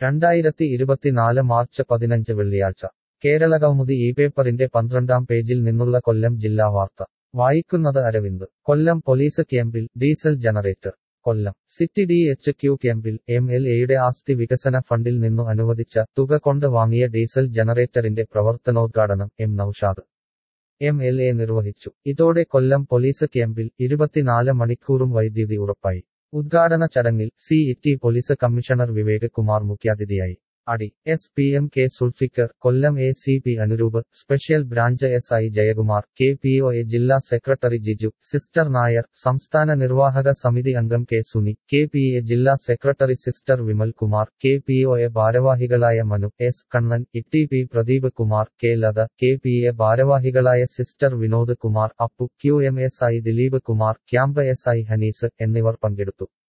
രണ്ടായിരത്തി ഇരുപത്തിനാല് മാർച്ച് പതിനഞ്ച് വെള്ളിയാഴ്ച കേരളകൗമുദി ഈ പേപ്പറിന്റെ പന്ത്രണ്ടാം പേജിൽ നിന്നുള്ള കൊല്ലം ജില്ലാ വാർത്ത വായിക്കുന്നത് അരവിന്ദ് കൊല്ലം പോലീസ് ക്യാമ്പിൽ diesel generator Kollam city D H Q ക്യാമ്പിൽ എം എൽ എയുടെ ആസ്തി വികസന ഫണ്ടിൽ നിന്നു അനുവദിച്ച തുക കൊണ്ട് വാങ്ങിയ ഡീസൽ ജനറേറ്ററിന്റെ പ്രവർത്തനോദ്ഘാടനം M Noushad M L A നിർവഹിച്ചു ഇതോടെ കൊല്ലം പോലീസ് ക്യാമ്പിൽ ഇരുപത്തിനാല് മണിക്കൂറും വൈദ്യുതി ഉറപ്പായി ഉദ്ഘാടന ചടങ്ങിൽ city police commissioner Vivek Kumar മുഖ്യാതിഥിയായി അടി S P M K Sulfikar Kollam A C P Anuroop special branch S I Jayakumar K P O A ജില്ലാ സെക്രട്ടറി ജിജു സിസ്റ്റർ നായർ സംസ്ഥാന നിർവാഹക സമിതി അംഗം K Suni K P A ജില്ലാ secretary sister Vimal Kumar K P O A ഭാരവാഹികളായ Manu S Kannan Itty P Pradeep Kumar K Latha K P A ഭാരവാഹികളായ sister Vinod Kumar Appu Q M S I Dileep Kumar camp S I Hanees എന്നിവർ പങ്കെടുത്തു